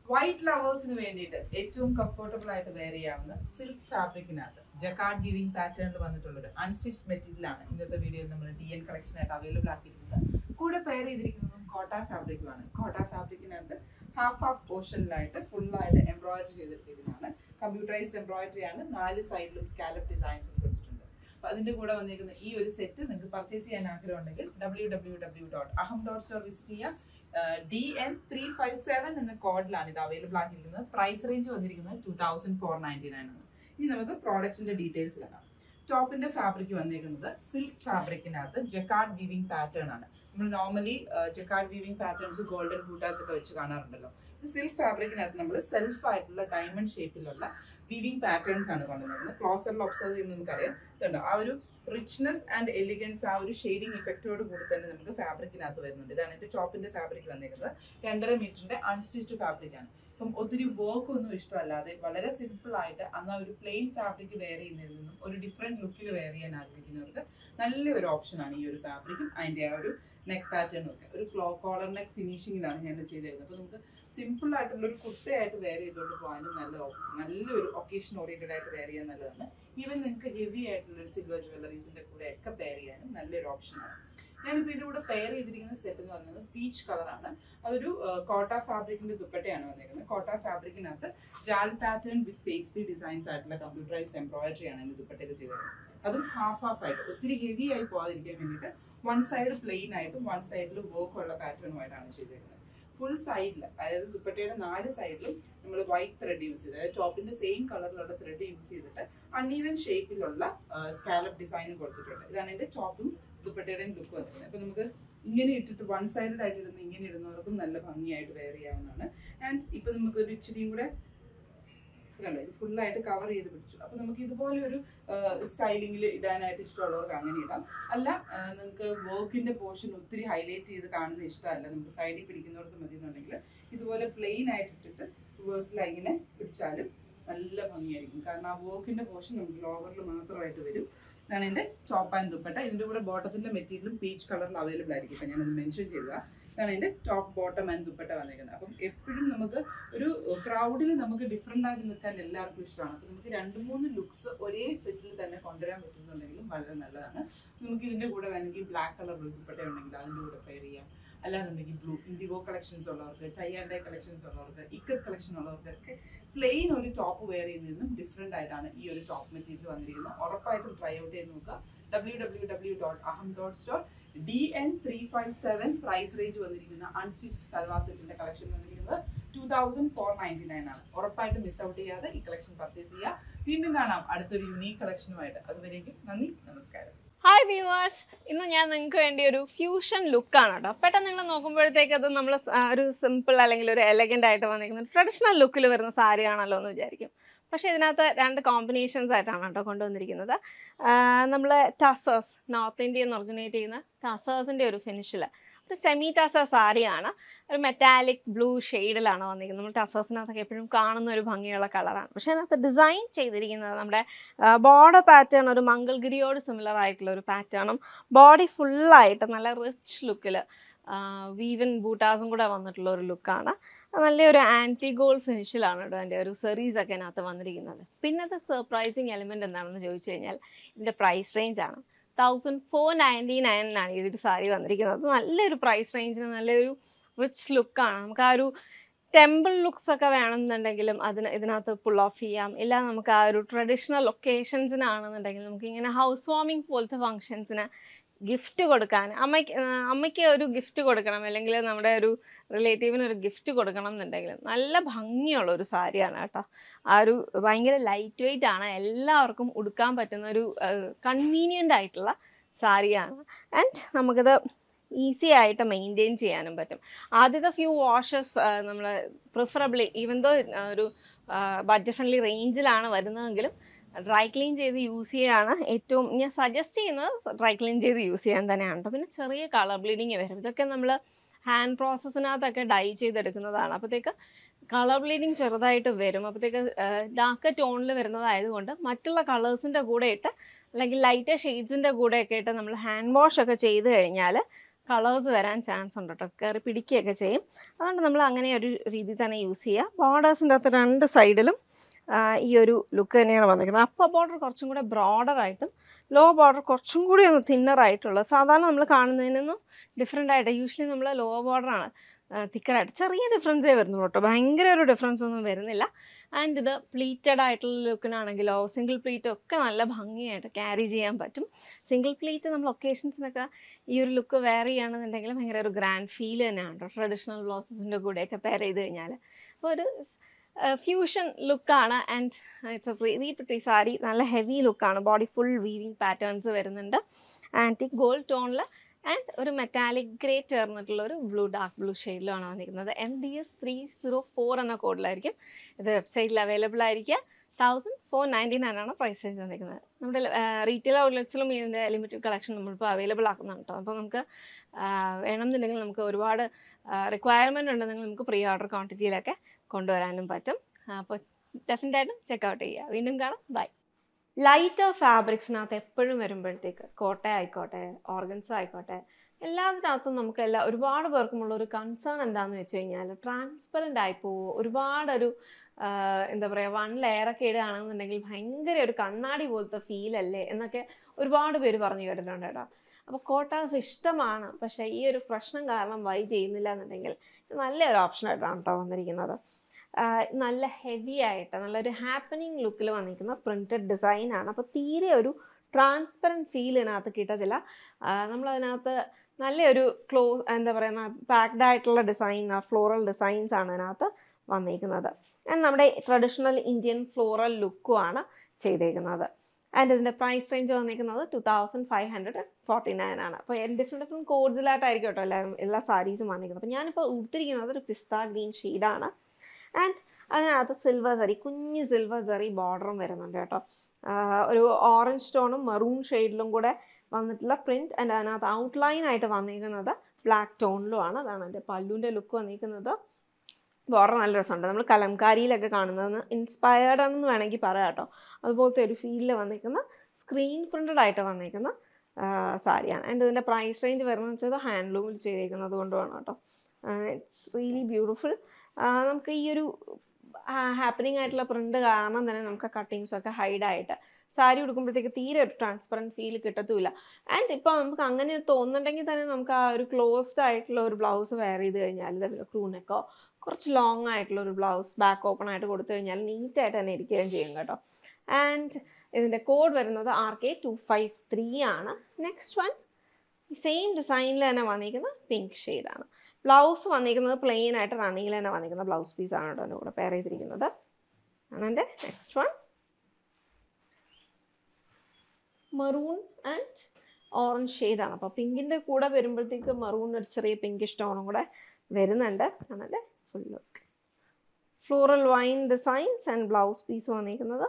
white ലവേഴ്സിന് വേണ്ടിയിട്ട് ഏറ്റവും comfortable ആയിട്ട് വെയർ ചെയ്യാവുന്ന സിൽക്ക് ഫാബ്രിക്കിനകത്ത് ജക്കാർഡ് ഗിവിംഗ് പാറ്റേണിൽ വന്നിട്ടുള്ള ഒരു അൺസ്റ്റിച്ച് മെറ്റീരിയൽ ആണ് ഇന്നത്തെ വീഡിയോയിൽ നമ്മൾ ഡി എൻ കളക്ഷൻ ആയിട്ട് അവൈലബിൾ ആക്കിയിരിക്കുന്നത് കൂടെ പെയർ ചെയ്തിരിക്കുന്നതും കോട്ട ഫാബ്രിക്കുമാണ് കോട്ട ഫാബ്രിക്കിനകത്ത് ഹാഫ് ഹാഫ് പോർഷനിലായിട്ട് ഫുള്ളായിട്ട് എംബ്രോയിഡറി ചെയ്തിരിക്കുന്നതാണ് കമ്പ്യൂട്ടറൈസ്ഡ് എംബ്രോയിഡറി ആണ് നാല് സൈഡിലും സ്കാലപ്പ് ഡിസൈൻസ് കൊടുത്തിട്ടുണ്ട് അപ്പൊ അതിന്റെ കൂടെ വന്നിരിക്കുന്ന ഈ ഒരു സെറ്റ് നിങ്ങൾക്ക് പർച്ചേസ് ചെയ്യാൻ ആഗ്രഹം ഉണ്ടെങ്കിൽ W W W dot Aham dot store visit ചെയ്യാം D N three five seven എന്ന കോഡിലാണ് ഇത് അവൈലബിൾ ആക്കിയിരിക്കുന്നത് പ്രൈസ് റേഞ്ച് വന്നിരിക്കുന്നത് two thousand four ninety nine ആണ് ഇനി നമുക്ക് പ്രോഡക്റ്റിന്റെ ഡീറ്റെയിൽസ് കാണാം ടോപ്പിന്റെ ഫാബ്രിക് വന്നിരിക്കുന്നത് സിൽക്ക് ഫാബ്രിക്കിനകത്ത് ജക്കാർഡ് വീവിംഗ് പാറ്റേൺ ആണ് നമ്മൾ normally jacquard weaving patterns golden butas ഒക്കെ വെച്ച് കാണാറുണ്ടല്ലോ ഇത് സിൽക്ക് ഫാബ്രിക്കിനകത്ത് നമ്മൾ സെൽഫ് ആയിട്ടുള്ള ഡയമണ്ട് ഷേപ്പിലുള്ള വീവിംഗ് പാറ്റേൺസ് ആണ് കൊണ്ടുവന്നിരിക്കുന്നത് ക്ലോസറിൽ ഒബ്സർവ് ചെയ്യുമ്പോൾ നമുക്കറിയാം ഇതുണ്ടോ ആ ഒരു റിച്ച്നെസ് ആൻഡ് എലിഗൻസ് ആ ഒരു ഷെയ്ഡിങ് ഇഫക്റ്റോട് കൂടി തന്നെ നമുക്ക് ഫാബ്രിക്കിനകത്ത് വരുന്നുണ്ട് ഇതാണ് എൻ്റെ ടോപ്പിന്റെ ഫാബ്രിക് വന്നിരിക്കുന്നത് രണ്ടര മീറ്ററിന്റെ അൺസ്റ്റിച്ച്ഡ് ഫാബ്രിക് ആണ് ഇപ്പം ഒത്തിരി വർക്ക് ഒന്നും ഇഷ്ടമല്ലാതെ വളരെ സിമ്പിൾ ആയിട്ട് അന്ന് ആ ഒരു പ്ലെയിൻ ഫാബ്രിക് വെയർ ചെയ്യുന്നതിൽ നിന്നും ഒരു ഡിഫറെന്റ് ലുക്കിൽ വെയർ ചെയ്യാൻ ആഗ്രഹിക്കുന്നവർക്ക് നല്ലൊരു ഓപ്ഷനാണ് ഈ ഒരു ഫാബ്രിക്കും അതിൻ്റെ ആ ഒരു നെക്ക് പാറ്റേണും ഒക്കെ ഒരു ക്ലോ കോളർ നെക്ക് ഫിനിഷിങ്ങിലാണ് ഞാൻ ചെയ്തിരുന്നത് അപ്പോൾ നമുക്ക് സിമ്പിൾ ആയിട്ടുള്ള ഒരു കുർത്തയായിട്ട് വെയർ ചെയ്തുകൊണ്ട് പോകാനും നല്ല op- നല്ലൊരു ഒക്കേഷൻ ഓറിയന്റഡ് ആയിട്ട് വെയർ ചെയ്യാൻ നല്ലതാണ് ഈവൻ നിങ്ങൾക്ക് ഹെവി ആയിട്ടുള്ള ഒരു സിൽവർ ജ്വല്ലറീസിന്റെ കൂടെ ഒക്കെ പെയർ ചെയ്യാനും നല്ലൊരു ഓപ്ഷനാണ് ഞാനിപ്പോൾ ഇതിന്റെ കൂടെ പെയർ ചെയ്തിരിക്കുന്ന സെറ്റ് എന്ന് പറയുന്നത് പീച്ച് കളറാണ് അതൊരു കോട്ട ഫാബ്രിക്കിന്റെ ദുപ്പട്ടയാണ് വന്നിരിക്കുന്നത് കോട്ട ഫാബ്രിക്കിനകത്ത് jaal pattern with pastry designs ആയിട്ടുള്ള കമ്പ്യൂട്ടറൈസ്ഡ് എംബ്രോയിഡറി ആണ് ഇതിന്റെ ദുപ്പട്ടയിൽ ചെയ്തത് അതും ഹാഫ് ഹാഫ് ആയിട്ട് ഒത്തിരി ഹെവി ആയി പോകാതിരിക്കാൻ വേണ്ടിയിട്ട് വൺ സൈഡ് പ്ലെയിൻ ആയിട്ടും വൺ സൈഡിൽ വർക്ക് ഉള്ള പാറ്റേണുമായിട്ടാണ് ചെയ്തിരിക്കുന്നത് ഫുൾ സൈഡിൽ അതായത് ദുപ്പട്ടയുടെ നാല് സൈഡിലും നമ്മൾ വൈറ്റ് ത്രെഡ് യൂസ് ചെയ്ത് അതായത് ടോപ്പിന്റെ സെയിം കളറിലുള്ള ത്രെഡ് യൂസ് ചെയ്തിട്ട് അൺഈവൻ ഷേപ്പിലുള്ള സ്കാലപ്പ് ഡിസൈൻ കൊടുത്തിട്ടുണ്ട് ഇതാണ് എന്റെ ടോപ്പും ദുപ്പട്ടയുടെയും ലുക്ക് വന്നിരിക്കുന്നത് അപ്പൊ നമുക്ക് ഇങ്ങനെ ഇട്ടിട്ട് വൺ സൈഡഡ് ആയിട്ട് ഇടുന്ന ഇങ്ങനെ ഇടുന്നവർക്കും നല്ല ഭംഗിയായിട്ട് വെയർ ചെയ്യാവുന്നതാണ് ആൻഡ് ഇപ്പൊ നമുക്ക് ഒരു ഇച്ചിരിയും കൂടെ കണ്ടോ ഇത് ഫുള്ളായിട്ട് കവർ ചെയ്ത് പിടിച്ചു അപ്പൊ നമുക്ക് ഇതുപോലെ ഒരു സ്റ്റൈലിങ്ങിൽ ഇടാനായിട്ട് ഇഷ്ടമുള്ളവർക്ക് അങ്ങനെ ഇടാം അല്ല നിങ്ങൾക്ക് വർക്കിന്റെ പോർഷൻ ഒത്തിരി ഹൈലൈറ്റ് ചെയ്ത് കാണുന്ന ഇഷ്ടമല്ല നമുക്ക് സൈഡിൽ പിടിക്കുന്നിടത്ത് മതി എന്നുണ്ടെങ്കിൽ ഇതുപോലെ പ്ലെയിൻ ആയിട്ട് ഇട്ടിട്ട് റിവേഴ്സിൽ ഇങ്ങനെ പിടിച്ചാലും നല്ല ഭംഗിയായിരിക്കും കാരണം ആ വർക്കിന്റെ പോർഷൻ നമുക്ക് ലോവറിൽ മാത്രമായിട്ട് വരും ഇതാണ് എൻ്റെ ടോപ്പ് ആൻഡ് ദുപ്പട്ട ഇതിൻ്റെ കൂടെ ബോട്ടത്തിന്റെ മെറ്റീരിയലും പീച്ച് കളറിൽ അവൈലബിൾ ആയിരിക്കും ഇപ്പം ഞാനത് മെൻഷൻ ചെയ്തതാണ് ഇതാണ് എൻ്റെ ടോപ്പ് ബോട്ടം ആൻഡ് ദുപ്പട്ട വന്നിരിക്കുന്നത് അപ്പം എപ്പോഴും നമുക്ക് ഒരു ക്രൗഡിൽ നമുക്ക് ഡിഫറെൻ്റ് ആയിട്ട് നിൽക്കാൻ എല്ലാവർക്കും ഇഷ്ടമാണ് അപ്പം നമുക്ക് രണ്ട് മൂന്ന് ലുക്സ് ഒരേ സെറ്റിൽ തന്നെ കൊണ്ടുവരാൻ പറ്റുന്നുണ്ടെങ്കിലും വളരെ നല്ലതാണ് നമുക്ക് ഇതിൻ്റെ കൂടെ വേണമെങ്കിൽ ബ്ലാക്ക് കളർ ദുപ്പട്ട ഉണ്ടെങ്കിൽ അതിൻ്റെ കൂടെ പെയർ ചെയ്യാം അല്ലാന്നുണ്ടെങ്കിൽ ബ്ലൂ ഇൻഡിഗോ കളക്ഷൻസ് ഉള്ളവർക്ക് ടൈ ആൻഡ് ഡൈ കളക്ഷൻസ് ഉള്ളവർക്ക് ഇക്കർ കളക്ഷൻ ഉള്ളവർക്കൊക്കെ പ്ലെയിൻ ഒരു ടോപ്പ് വെയർ ചെയ്യുന്നതിനും ഡിഫറെൻ്റ് ആയിട്ടാണ് ഈ ഒരു ടോപ്പ് മെറ്റീരിയൽ വന്നിരിക്കുന്നത് ഉറപ്പായിട്ടും ട്രൈ ഔട്ട് ചെയ്ത് നോക്കുക W W W dot Aham dot store D N three five seven price range വന്നിരിക്കുന്ന അൺസ്റ്റിച്ച് കൽവാ സെറ്റിന്റെ കളക്ഷൻ വന്നിരിക്കുന്നത് two thousand four ninety nine ആണ് ഉറപ്പായിട്ടും മിസ് ഔട്ട് ചെയ്യാതെ ഈ കളക്ഷൻ പർച്ചേസ് ചെയ്യുക വീണ്ടും കാണാം അടുത്തൊരു യുണീക് കളക്ഷനുമായിട്ട് അതുവരേക്കും നന്ദി നമസ്കാരം ഹായ് വ്യൂവേഴ്സ് ഇന്ന് ഞാൻ നിങ്ങൾക്ക് വേണ്ടി ഒരു ഫ്യൂഷൻ ലുക്കാണ് കേട്ടോ പെട്ടെന്ന് നിങ്ങൾ നോക്കുമ്പോഴത്തേക്ക് അത് നമ്മൾ ഒരു സിമ്പിൾ അല്ലെങ്കിൽ ഒരു എലഗൻ്റ് ആയിട്ട് വന്നിരിക്കുന്ന ട്രഡീഷണൽ ലുക്കിൽ വരുന്ന സാരി ആണല്ലോ എന്ന് വിചാരിക്കും പക്ഷേ ഇതിനകത്ത് രണ്ട് കോമ്പിനേഷൻസ് ആയിട്ടാണ് കേട്ടോ കൊണ്ടുവന്നിരിക്കുന്നത് നമ്മൾ ടസേഴ്സ് നോർത്ത് ഇന്ത്യയിൽ നിന്ന് ഒറിജിനേറ്റ് ചെയ്യുന്ന ടസേഴ്സിൻ്റെ ഒരു ഫിനിഷിൽ ഒരു സെമി ടസർ സാരിയാണ് ഒരു മെറ്റാലിക് ബ്ലൂ ഷെയ്ഡിലാണ് വന്നിരിക്കുന്നത് നമ്മൾ ടസേഴ്സിനകത്തൊക്കെ എപ്പോഴും കാണുന്ന ഒരു ഭംഗിയുള്ള കളറാണ് പക്ഷേ അതിനകത്ത് ഡിസൈൻ ചെയ്തിരിക്കുന്നത് നമ്മുടെ ബോർഡർ പാറ്റേൺ ഒരു മംഗൾഗിരിയോട് സിമിലർ ആയിട്ടുള്ള ഒരു പാറ്റേണും ബോഡി ഫുള്ളായിട്ട് നല്ല റിച്ച് ലുക്കിൽ വീവൻ ബൂട്ടാസും കൂടെ വന്നിട്ടുള്ള ഒരു ലുക്കാണ് നല്ലൊരു ആൻറ്റി ഗോൾഡ് ഫിനിഷിലാണ് കേട്ടോ അതിൻ്റെ ഒരു സെറീസ് ഒക്കെ അതിനകത്ത് വന്നിരിക്കുന്നത് പിന്നത്തെ സർപ്രൈസിങ് എലിമെൻ്റ് എന്താണെന്ന് ചോദിച്ചു കഴിഞ്ഞാൽ ഇതിൻ്റെ പ്രൈസ് റേഞ്ച് ആണ് തൗസൻഡ് ഫോർ നയൻറ്റി നയനിലാണ് ഈ ഒരു സാരി വന്നിരിക്കുന്നത് നല്ലൊരു പ്രൈസ് റേഞ്ചിന് നല്ലൊരു റിച്ച് ലുക്കാണ് നമുക്ക് ആ ഒരു ടെമ്പിൾ ലുക്സ് ഒക്കെ വേണമെന്നുണ്ടെങ്കിലും അതിന് ഇതിനകത്ത് പുൾ ഓഫ് ചെയ്യാം ഇല്ല നമുക്ക് ആ ഒരു ട്രഡീഷണൽ ഒക്കേഷൻസിനാണെന്നുണ്ടെങ്കിൽ നമുക്ക് ഇങ്ങനെ ഹൗസ് വാമിങ് പോലത്തെ ഫങ്ഷൻസിന് ഗിഫ്റ്റ് കൊടുക്കാൻ അമ്മയ്ക്ക് ആ, അമ്മയ്ക്ക് ഒരു ഗിഫ്റ്റ് കൊടുക്കണം അല്ലെങ്കിൽ നമ്മുടെ ഒരു റിലേറ്റീവിന് ഒരു ഗിഫ്റ്റ് കൊടുക്കണം എന്നുണ്ടെങ്കിൽ നല്ല ഭംഗിയുള്ള ഒരു സാരിയാണ് കേട്ടോ ആ ഒരു ഭയങ്കര ലൈറ്റ് വെയിറ്റ് ആണ് എല്ലാവർക്കും ഉടുക്കാൻ പറ്റുന്ന ഒരു കൺവീനിയൻ്റ് ആയിട്ടുള്ള സാരിയാണ് ആൻഡ് നമുക്കിത് ഈസി ആയിട്ട് മെയിൻറ്റെയിൻ ചെയ്യാനും പറ്റും ആദ്യത്തെ ഫ്യൂ വാഷസ് നമ്മൾ പ്രിഫറബിളി ഈവൻ ദോ ഒരു ബഡ്ജറ്റ് ഫ്രണ്ട്ലി റേഞ്ചിലാണ് വരുന്നതെങ്കിലും ഡ്രൈ ക്ലീൻ ചെയ്ത് യൂസ് ചെയ്യാണ് ഏറ്റവും ഞാൻ സജസ്റ്റ് ചെയ്യുന്നത് ഡ്രൈ ക്ലീൻ ചെയ്ത് യൂസ് ചെയ്യാൻ തന്നെയാണ് കേട്ടോ പിന്നെ ചെറിയ കളർ ബ്ലീഡിങ് വരും ഇതൊക്കെ നമ്മൾ ഹാൻഡ് പ്രോസസ്സിനകത്തൊക്കെ ഡൈ ചെയ്തെടുക്കുന്നതാണ് അപ്പോഴത്തേക്ക് കളർ ബ്ലീഡിങ് ചെറുതായിട്ട് വരും അപ്പോഴത്തേക്ക് ഡാർക്ക് ടോണിൽ വരുന്നതായതുകൊണ്ട് മറ്റുള്ള കളേഴ്സിൻ്റെ കൂടെ ഇട്ട് അല്ലെങ്കിൽ ലൈറ്റ് ഷെയ്ഡ്സിൻ്റെ കൂടെയൊക്കെ ഇട്ട് നമ്മൾ ഹാൻഡ് വാഷ് ഒക്കെ ചെയ്ത് കഴിഞ്ഞാൽ കളേഴ്സ് വരാൻ ചാൻസ് ഉണ്ട് കേട്ടോ കയറി പിടിക്കുകയൊക്കെ ചെയ്യും അതുകൊണ്ട് നമ്മൾ അങ്ങനെ ഒരു രീതി തന്നെ യൂസ് ചെയ്യുക ബോർഡേഴ്സിൻ്റെ അകത്ത് രണ്ട് സൈഡിലും ഈ ഒരു ലുക്ക് തന്നെയാണ് വന്നിരിക്കുന്നത് അപ്പർ ബോർഡർ കുറച്ചും കൂടെ ബ്രോഡർ ആയിട്ടും ലോ ബോർഡർ കുറച്ചും കൂടി ഒന്ന് തിന്നർ ആയിട്ടുള്ളത് സാധാരണ നമ്മൾ കാണുന്നതിൽ നിന്നും ഡിഫറെൻ്റ് ആയിട്ട് യൂഷ്വലി നമ്മൾ ലോ ബോർഡറാണ് തിക്കറായിട്ട് ചെറിയ ഡിഫറൻസേ വരുന്നുള്ളൂ കേട്ടോ ഭയങ്കര ഒരു ഡിഫറൻസ് ഒന്നും വരുന്നില്ല ആൻഡ് ഇത് പ്ലീറ്റഡ് ആയിട്ടുള്ള ലുക്കിനാണെങ്കിലോ സിംഗിൾ പ്ലീറ്റ് ഒക്കെ നല്ല ഭംഗിയായിട്ട് ക്യാരി ചെയ്യാൻ പറ്റും സിംഗിൾ പ്ലീറ്റ് നമ്മൾ ഒക്കേഷൻസിനൊക്കെ ഈ ഒരു ലുക്ക് വെയർ ചെയ്യുകയാണെന്നുണ്ടെങ്കിൽ ഭയങ്കര ഒരു ഗ്രാൻഡ് ഫീൽ തന്നെയാണ് കേട്ടോ ട്രഡീഷണൽ ബ്ലൗസസിൻ്റെ കൂടെയൊക്കെ പെയർ ചെയ്ത് കഴിഞ്ഞാൽ അപ്പോൾ ഒരു ഫ്യൂഷൻ ലുക്കാണ് and it's a very pretty sari നല്ല ഹെവി ലുക്കാണ് ബോഡി ഫുൾ വീവിങ് പാറ്റേൺസ് വരുന്നുണ്ട് ആൻറ്റിക് ഗോൾഡ് ടോണിൽ ആൻഡ് ഒരു മെറ്റാലിക് ഗ്രേ ചേർന്നിട്ടുള്ള ഒരു ബ്ലൂ ഡാർക്ക് ബ്ലൂ ഷെയ്ഡിലാണ് വന്നിരിക്കുന്നത് M D S three zero four എന്ന കോഡിലായിരിക്കും ഇത് വെബ്സൈറ്റിൽ അവൈലബിൾ ആയിരിക്കുക തൗസൻഡ് ഫോർ നയൻറ്റി നയൻ ആണ് പ്രൈസ് റേഞ്ച് വന്നിരിക്കുന്നത് നമ്മുടെ റീറ്റെയിൽ ഔട്ട്ലെറ്റ്സിലും ഇതിൻ്റെ ലിമിറ്റഡ് കളക്ഷൻ നമ്മളിപ്പോൾ അവൈലബിൾ ആക്കുന്നുണ്ട് കേട്ടോ അപ്പോൾ നമുക്ക് വേണമെന്നുണ്ടെങ്കിൽ നമുക്ക് ഒരുപാട് റിക്വയർമെൻറ്റ് ഉണ്ടെങ്കിൽ നമുക്ക് പ്രീ ഓർഡർ ക്വാണ്ടിറ്റിയിലൊക്കെ കൊണ്ടുവരാനും പറ്റും അപ്പോൾ ഡെഫിനറ്റായിട്ടും ചെക്കൗട്ട് ചെയ്യുക വീണ്ടും കാണാം ബൈ ലൈറ്റർ ഫാബ്രിക്സിനകത്ത് എപ്പോഴും വരുമ്പോഴത്തേക്ക് കോട്ട ആയിക്കോട്ടെ ഓർഗൻസ് ആയിക്കോട്ടെ എല്ലാത്തിനകത്തും നമുക്ക് എല്ലാ ഒരുപാട് പേർക്കുമുള്ള ഒരു കൺസേൺ എന്താണെന്ന് വെച്ച് കഴിഞ്ഞാൽ ട്രാൻസ്പെറൻ്റ് ആയിപ്പോവോ ഒരുപാടൊരു എന്താ പറയുക വൺ ലെയറൊക്കെ ഇടുകയാണെന്നുണ്ടെങ്കിൽ ഭയങ്കര ഒരു കണ്ണാടി പോലത്തെ ഫീൽ അല്ലേ എന്നൊക്കെ ഒരുപാട് പേര് പറഞ്ഞു കേട്ടിട്ടുണ്ട് കേട്ടോ അപ്പോൾ കോട്ടാസ് ഇഷ്ടമാണ് പക്ഷേ ഈ ഒരു പ്രശ്നം കാരണം വൈ ചെയ്യുന്നില്ല എന്നുണ്ടെങ്കിൽ നല്ലൊരു ഓപ്ഷനായിട്ടാണ് കേട്ടോ വന്നിരിക്കുന്നത് നല്ല ഹെവി ആയിട്ട് നല്ലൊരു ഹാപ്പനിങ് ലുക്കിൽ വന്നിരിക്കുന്ന പ്രിൻറ്റഡ് ഡിസൈനാണ് അപ്പോൾ തീരെ ഒരു ട്രാൻസ്പെറൻറ്റ് ഫീൽ ഇതിനകത്ത് കിട്ടത്തില്ല നമ്മളതിനകത്ത് നല്ലൊരു ക്ലോ എന്താ പറയുക പാക്ഡ് ആയിട്ടുള്ള ഡിസൈൻ ഫ്ലോറൽ ഡിസൈൻസ് ആണ് ഇതിനകത്ത് വന്നിരിക്കുന്നത് ആൻഡ് നമ്മുടെ ട്രഡീഷണൽ ഇന്ത്യൻ ഫ്ലോറൽ ലുക്കുമാണ് ചെയ്തേക്കുന്നത് ആൻഡ് ഇതിൻ്റെ പ്രൈസ് റേഞ്ച് വന്നിരിക്കുന്നത് two thousand five hundred forty nine ആണ് അപ്പോൾ ഡിഫറെൻറ്റ് ഡിഫറെൻറ്റ് കോഡ്സിലായിട്ടായിരിക്കും കേട്ടോ എല്ലാ എല്ലാ സാരീസും വന്നിരിക്കുന്നത് അപ്പോൾ ഞാനിപ്പോൾ ഉടുത്തിരിക്കുന്നത് ഒരു പിസ്ത ഗ്രീൻ ഷെയ്ഡാണ് ആൻഡ് അതിനകത്ത് സിൽവർ സറി കുഞ്ഞ് സിൽവർ സറി ബോർഡറും വരുന്നുണ്ട് കേട്ടോ ഒരു ഓറഞ്ച് ടോണും മെറൂൺ ഷെയ്ഡിലും കൂടെ വന്നിട്ടുള്ള പ്രിൻറ്റ് ആൻഡ് അതിനകത്ത് ഔട്ട്ലൈൻ ആയിട്ട് വന്നിരിക്കുന്നത് ബ്ലാക്ക് ടോണിലുമാണ് അതാണ് എൻ്റെ പല്ലുവിൻ്റെ ലുക്ക് വന്നിരിക്കുന്നത് ബോർഡർ നല്ല രസമുണ്ട് നമ്മൾ കലംകാരിയിലൊക്കെ കാണുന്നതെന്ന് ഇൻസ്പയർഡ് ആണെന്ന് വേണമെങ്കിൽ പറയാം കേട്ടോ അതുപോലത്തെ ഒരു ഫീലിൽ വന്നിരിക്കുന്ന സ്ക്രീൻ പ്രിൻറ്റഡ് ആയിട്ട് വന്നിരിക്കുന്ന സാരിയാണ് ആൻഡ് ഇതിൻ്റെ പ്രൈസ് റേഞ്ച് വരുന്നത് വെച്ചാൽ ഹാൻഡ്ലൂമിൽ ചെയ്തിരിക്കുന്നത് കൊണ്ടുമാണ് കേട്ടോ ഇറ്റ്സ് റിയലി ബ്യൂട്ടിഫുൾ നമുക്ക് ഈ ഒരു ഹാപ്പനിങ് ആയിട്ടുള്ള പ്രിന്റ് കാരണം തന്നെ നമുക്ക് കട്ടിങ്സ് ഒക്കെ ഹൈഡായിട്ട് സാരി ഉടുക്കുമ്പോഴത്തേക്ക് തീരെ ഒരു ട്രാൻസ്പെറൻറ്റ് ഫീൽ കിട്ടത്തുമില്ല ആൻഡ് ഇപ്പോൾ നമുക്ക് അങ്ങനെ തോന്നുന്നുണ്ടെങ്കിൽ തന്നെ നമുക്ക് ആ ഒരു ക്ലോസ്ഡ് ആയിട്ടുള്ള ഒരു ബ്ലൗസ് വെയർ ചെയ്ത് കഴിഞ്ഞാൽ ഇതേപോലെ ക്രൂനെക്കോ കുറച്ച് ലോങ് ആയിട്ടുള്ള ഒരു ബ്ലൗസ് ബാക്ക് ഓപ്പൺ ആയിട്ട് കൊടുത്തു കഴിഞ്ഞാൽ നീറ്റായിട്ട് തന്നെ ഇരിക്കുകയും ചെയ്യും കേട്ടോ ആൻഡ് ഇതിൻ്റെ കോഡ് വരുന്നത് R K two five three ആണ് നെക്സ്റ്റ് വൺ സെയിം ഡിസൈനിൽ തന്നെ വന്നിരിക്കുന്ന പിങ്ക് ഷെയ്ഡാണ് ബ്ലൗസ് വന്നിരിക്കുന്നത് പ്ലെയിൻ ആയിട്ട് റണ്ണിയിൽ തന്നെ വന്നിരിക്കുന്ന ബ്ലൗസ് പീസാണ് കേട്ടോ എൻ്റെ കൂടെ പെയർ ചെയ്തിരിക്കുന്നത് ആണ് എൻ്റെ next one maroon and orange ഷെയ്ഡാണ് അപ്പോൾ പിങ്കിൻ്റെ കൂടെ വരുമ്പോഴത്തേക്ക് മറൂൺ ഒരു ചെറിയ പിങ്കിഷ് ടോണും കൂടെ വരുന്നുണ്ട് ആണല്ലേ full look floral vine designs and blouse piece വന്നിരിക്കുന്നത്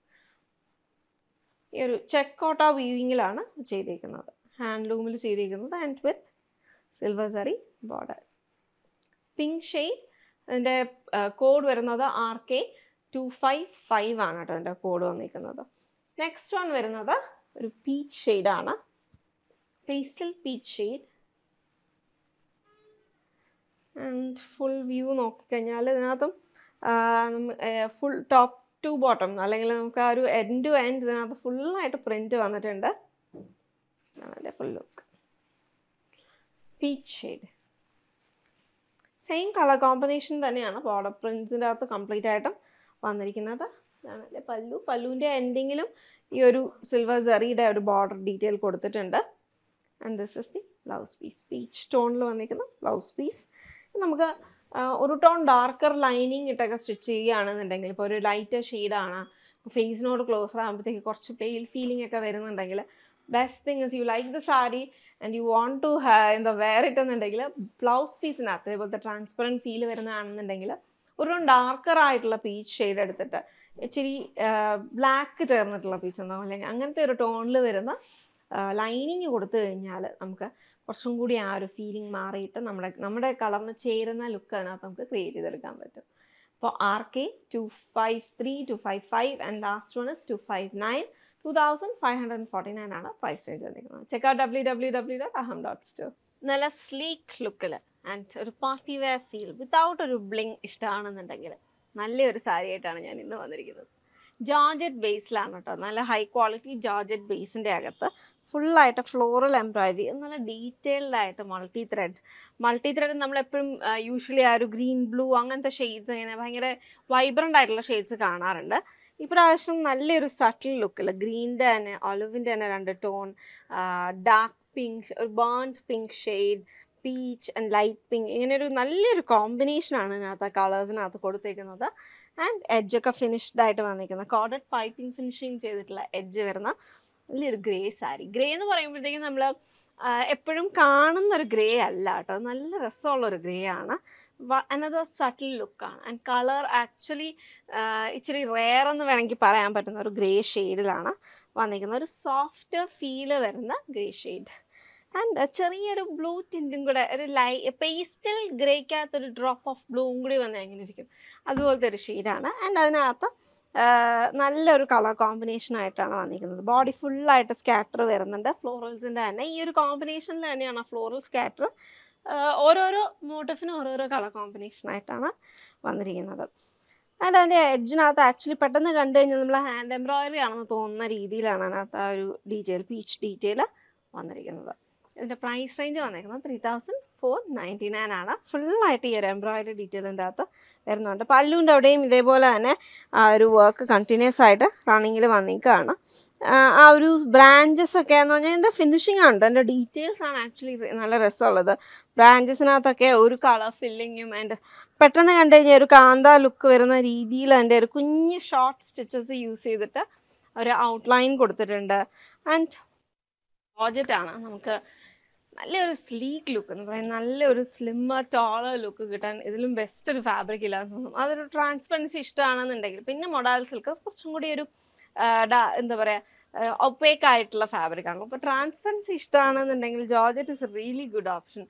ഈ ഒരു ചെക്കോട്ട വീവിങ്ങിലാണ് ചെയ്തിരിക്കുന്നത് ഹാൻഡ്ലൂമിൽ ചെയ്തിരിക്കുന്നത് and with silver zari border pink shade അതിൻ്റെ കോഡ് വരുന്നത് R K two five five ആണ് കേട്ടോ അതിൻ്റെ കോഡ് വന്നിരിക്കുന്നത് നെക്സ്റ്റ് വൺ വരുന്നത് ഒരു പീച്ച് ഷെയ്ഡാണ് pastel peach shade and full view നോക്കിക്കഴിഞ്ഞാൽ ഇതിനകത്തും ഫുൾ ടോപ്പ് ടു ബോട്ടം അല്ലെങ്കിൽ നമുക്ക് ആ ഒരു എൻഡ് ടു എൻഡ് ഇതിനകത്ത് ഫുള്ളായിട്ട് പ്രിൻറ്റ് വന്നിട്ടുണ്ട് അതിൻ്റെ full look peach shade same colour combination തന്നെയാണ് ബോർഡർ പ്രിൻസിൻ്റെ അകത്ത് കംപ്ലീറ്റ് ആയിട്ടും വന്നിരിക്കുന്നത് ഇതാണ് അല്ലേ പല്ലു പല്ലുവിൻ്റെ എൻഡിങ്ങിലും ഈ ഒരു സിൽവർ സെറിയുടെ ഒരു ബോർഡർ ഡീറ്റെയിൽ കൊടുത്തിട്ടുണ്ട് and this is the blouse piece peach ടോണിൽ വന്നിരിക്കുന്ന ബ്ലൗസ് പീസ് നമുക്ക് ഒരു ടോൺ ഡാർക്കർ ലൈനിങ് ഇട്ടൊക്കെ സ്റ്റിച്ച് ചെയ്യുകയാണെന്നുണ്ടെങ്കിൽ ഇപ്പോൾ ഒരു ലൈറ്റർ ഷെയ്ഡാണ് ഫേസിനോട് ക്ലോസർ ആകുമ്പോഴത്തേക്ക് കുറച്ച് പെയിൽ ഫീലിംഗ് ഒക്കെ വരുന്നുണ്ടെങ്കിൽ best thing is you like the sari and you want to എന്താ വെയർ ഇട്ടെന്നുണ്ടെങ്കിൽ ബ്ലൗസ് പീസിനകത്ത് ഇതുപോലത്തെ ട്രാൻസ്പെറൻറ്റ് ഫീൽ വരുന്നതാണെന്നുണ്ടെങ്കിൽ ഒരു ഡാർക്കർ ആയിട്ടുള്ള പീച്ച് ഷെയ്ഡ് എടുത്തിട്ട് ഇച്ചിരി ബ്ലാക്ക് ചേർന്നിട്ടുള്ള പീച്ച് ഉണ്ടാവും അല്ലെങ്കിൽ അങ്ങനത്തെ ഒരു ടോണിൽ വരുന്ന ലൈനിങ് കൊടുത്തു കഴിഞ്ഞാൽ നമുക്ക് കുറച്ചും കൂടി ആ ഒരു ഫീലിംഗ് മാറിയിട്ട് നമ്മുടെ നമ്മുടെ കളറിന് ചേരുന്ന ലുക്ക് അതിനകത്ത് നമുക്ക് ക്രിയേറ്റ് ചെയ്തെടുക്കാൻ പറ്റും അപ്പോൾ R K two five three two five five and last one is two five nine two thousand five hundred forty nine ആണ് പ്രൈസ് റേഞ്ച് വന്നിരിക്കുന്നത് check out W W W dot Aham dot store നല്ല sleek ലുക്കിൽ and ഒരു party wear feel without ഒരു bling ഇഷ്ടമാണെന്നുണ്ടെങ്കിൽ നല്ലൊരു സാരി ആയിട്ടാണ് ഞാൻ ഇന്ന് വന്നിരിക്കുന്നത് ജോർജറ്റ് ബേസിലാണ് കേട്ടോ നല്ല ഹൈ ക്വാളിറ്റി ജോർജറ്റ് ബേസിൻ്റെ അകത്ത് ഫുള്ളായിട്ട് ഫ്ലോറൽ എംബ്രോയിഡറി നല്ല ഡീറ്റെയിൽഡ് ആയിട്ട് മൾട്ടി ത്രെഡ് മൾട്ടി ത്രെഡ് നമ്മളെപ്പോഴും യൂഷ്വലി ആ ഒരു ഗ്രീൻ ബ്ലൂ അങ്ങനത്തെ ഷെയ്ഡ്സ് ഇങ്ങനെ ഭയങ്കര വൈബ്രൻ്റ് ആയിട്ടുള്ള ഷെയ്ഡ്സ് കാണാറുണ്ട് ഇപ്രാവശ്യം നല്ലൊരു സട്ടിൽ ലുക്കിൽ ഗ്രീൻ്റെ തന്നെ ഒലിവിൻ്റെ തന്നെ രണ്ട് ടോൺ ഡാർക്ക് പിങ്ക് ഒരു burnt pink shade peach and light pink ഇങ്ങനെ ഒരു നല്ലൊരു കോമ്പിനേഷനാണ് ഇതിനകത്ത് ആ കളേഴ്സിനകത്ത് കൊടുത്തേക്കുന്നത് ആൻഡ് എഡ്ജൊക്കെ ഫിനിഷ്ഡ് ആയിട്ട് വന്നിരിക്കുന്നത് കോഡഡ് പൈപ്പിംഗ് ഫിനിഷിങ് ചെയ്തിട്ടുള്ള എഡ്ജ് വരുന്ന നല്ലൊരു ഗ്രേ സാരി ഗ്രേ എന്ന് പറയുമ്പോഴത്തേക്കും നമ്മൾ എപ്പോഴും കാണുന്ന ഒരു ഗ്രേ അല്ല കേട്ടോ നല്ല രസമുള്ള ഒരു ഗ്രേ ആണ് അനദർ സട്ടിൽ ലുക്കാണ് ആൻഡ് കളർ ആക്ച്വലി ഇച്ചിരി റെയർ എന്ന് വേണമെങ്കിൽ പറയാൻ പറ്റുന്ന ഒരു ഗ്രേ ഷെയ്ഡിലാണ് വന്നിരിക്കുന്നത് ഒരു സോഫ്റ്റ് ഫീല് വരുന്ന ഗ്രേ ഷെയ്ഡ് ആൻഡ് ചെറിയൊരു ബ്ലൂ ടിൻറ്റും കൂടെ ഒരു ലൈ പേസ്റ്റൽ ഗ്രേക്കകത്ത് ഒരു ഡ്രോപ്പ് ഓഫ് ബ്ലൂവും കൂടി വന്നാൽ എങ്ങനെ ഇരിക്കും അതുപോലത്തെ ഒരു ഷെയ്ഡാണ് ആൻഡ് അതിനകത്ത് നല്ലൊരു കളർ കോമ്പിനേഷൻ ആയിട്ടാണ് വന്നിരിക്കുന്നത് ബോഡി ഫുള്ളായിട്ട് സ്കാറ്റർ വരുന്നുണ്ട് ഫ്ലോറൽസിൻ്റെ തന്നെ ഈ ഒരു കോമ്പിനേഷനിൽ തന്നെയാണ് ഫ്ലോറൽ സ്കാറ്റർ ഓരോരോ മോട്ടീഫിനും ഓരോരോ കളർ കോമ്പിനേഷൻ ആയിട്ടാണ് വന്നിരിക്കുന്നത് ആൻഡ് അതിൻ്റെ എഡ്ജിനകത്ത് ആക്ച്വലി പെട്ടെന്ന് കണ്ടു കഴിഞ്ഞാൽ നമ്മൾ ഹാൻഡ് എംബ്രോയിഡറി ആണെന്ന് തോന്നുന്ന രീതിയിലാണ് അതിനകത്ത് ആ ഒരു ഡീറ്റെയിൽ പീച്ച് ഡീറ്റെയിൽ വന്നിരിക്കുന്നത് ഇതിൻ്റെ പ്രൈസ് റേഞ്ച് വന്നിരിക്കുന്നത് three thousand four ninety nine ആണ് ഫുള്ളായിട്ട് ഈ ഒരു എംബ്രോയിഡറി ഡീറ്റെയിലിൻ്റെ അകത്ത് വരുന്നുണ്ട് പല്ലുവിൻ്റെ അവിടെയും ഇതേപോലെ തന്നെ ആ ഒരു വർക്ക് കണ്ടിന്യൂസ് ആയിട്ട് റണ്ണിങ്ങിൽ വന്നിരിക്കുകയാണ് ആ ഒരു ബ്രാഞ്ചസ് ഒക്കെ എന്ന് പറഞ്ഞാൽ എൻ്റെ ഫിനിഷിംഗ് ഉണ്ട് എൻ്റെ ഡീറ്റെയിൽസ് ആണ് ആക്ച്വലി നല്ല രസമുള്ളത് ബ്രാഞ്ചസിനകത്തൊക്കെ ഒരു കളർ ഫില്ലിങ്ങും ആൻഡ് പെട്ടെന്ന് കണ്ടു കഴിഞ്ഞാൽ ഒരു കാന്ത ലുക്ക് വരുന്ന രീതിയിൽ എൻ്റെ ഒരു കുഞ്ഞ് ഷോർട്ട് സ്റ്റിച്ചസ് യൂസ് ചെയ്തിട്ട് ഒരു ഔട്ട്ലൈൻ കൊടുത്തിട്ടുണ്ട് ആൻഡ് പ്രോജക്റ്റാണ് നമുക്ക് നല്ലൊരു സ്ലീക്ക് ലുക്ക് എന്ന് പറയുന്നത് നല്ലൊരു സ്ലിമ്മർ ടോളർ ലുക്ക് കിട്ടാൻ ഇതിലും ബെസ്റ്റ് ഒരു ഫാബ്രിക് ഇല്ലാന്ന് തോന്നും അതൊരു ട്രാൻസ്പെറൻസി ഇഷ്ടമാണെന്നുണ്ടെങ്കിൽ പിന്നെ മൊഡാൽ സിൽക്ക് കുറച്ചും കൂടി ഒരു എന്താ പറയുക ഒപ്പേക്ക് ആയിട്ടുള്ള ഫാബ്രിക് ആണ് അപ്പോൾ ട്രാൻസ്പെറൻസി ഇഷ്ടമാണെന്നുണ്ടെങ്കിൽ georgette is really good option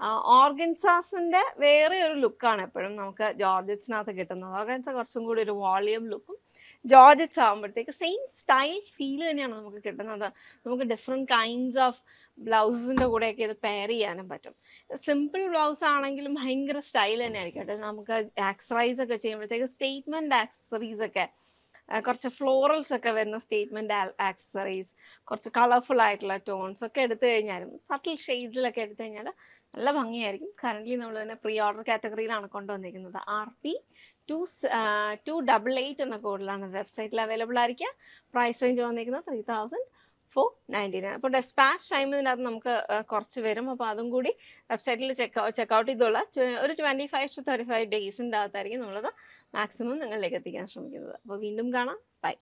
ഓർഗൻസാസിൻ്റെ വേറെ ഒരു ലുക്കാണ് എപ്പോഴും നമുക്ക് ജോർജറ്റ്സിനകത്ത് കിട്ടുന്നത് ഓർഗൻസ കുറച്ചും കൂടി ഒരു വോളിയം ലുക്കും ജോർജറ്റ്സ് ആകുമ്പോഴത്തേക്ക് സെയിം സ്റ്റൈൽ ഫീൽ തന്നെയാണ് നമുക്ക് കിട്ടുന്നത് നമുക്ക് ഡിഫറെൻറ്റ് കൈൻഡ്സ് ഓഫ് ബ്ലൗസസിൻ്റെ കൂടെയൊക്കെ ഇത് പെയർ ചെയ്യാനും പറ്റും സിമ്പിൾ ബ്ലൗസ് ആണെങ്കിലും ഭയങ്കര സ്റ്റൈൽ തന്നെ ആയിരിക്കട്ടെ നമുക്ക് ആക്സറൈസ് ഒക്കെ ചെയ്യുമ്പോഴത്തേക്ക് സ്റ്റേറ്റ്മെൻറ്റ് ആക്സസറീസ് ഒക്കെ കുറച്ച് ഫ്ലോറൽസ് ഒക്കെ വരുന്ന സ്റ്റേറ്റ്മെൻറ്റ് ആക്സസറീസ് കുറച്ച് കളർഫുൾ ആയിട്ടുള്ള ടോൺസ് ഒക്കെ എടുത്തു കഴിഞ്ഞാലും സട്ടിൽ ഷെയ്ഡ്സിലൊക്കെ എടുത്തു കഴിഞ്ഞാൽ നല്ല ഭംഗിയായിരിക്കും കറൻ്റ്ലി നമ്മൾ തന്നെ പ്രീ ഓർഡർ കാറ്റഗറിയിലാണ് കൊണ്ടുവന്നിരിക്കുന്നത് R P two two double eight എന്ന കോഡിലാണ് വെബ്സൈറ്റിൽ അവൈലബിൾ ആയിരിക്കുക പ്രൈസ് റേഞ്ച് വന്നിരിക്കുന്നത് three thousand four ninety nine അപ്പോൾ ഡെസ്പാച്ച് ടൈം ഇതിനകത്ത് നമുക്ക് കുറച്ച് വരും അപ്പോൾ അതും കൂടി വെബ്സൈറ്റിൽ ചെക്ക് ചെക്കൗട്ട് ചെയ്തോളാം ഒരു twenty five to thirty five ഡേയ്സിൻ്റെ അകത്തായിരിക്കും നമ്മളത് മാക്സിമം നിങ്ങളിലേക്ക് എത്തിക്കാൻ ശ്രമിക്കുന്നത് അപ്പോൾ വീണ്ടും കാണാം ബൈ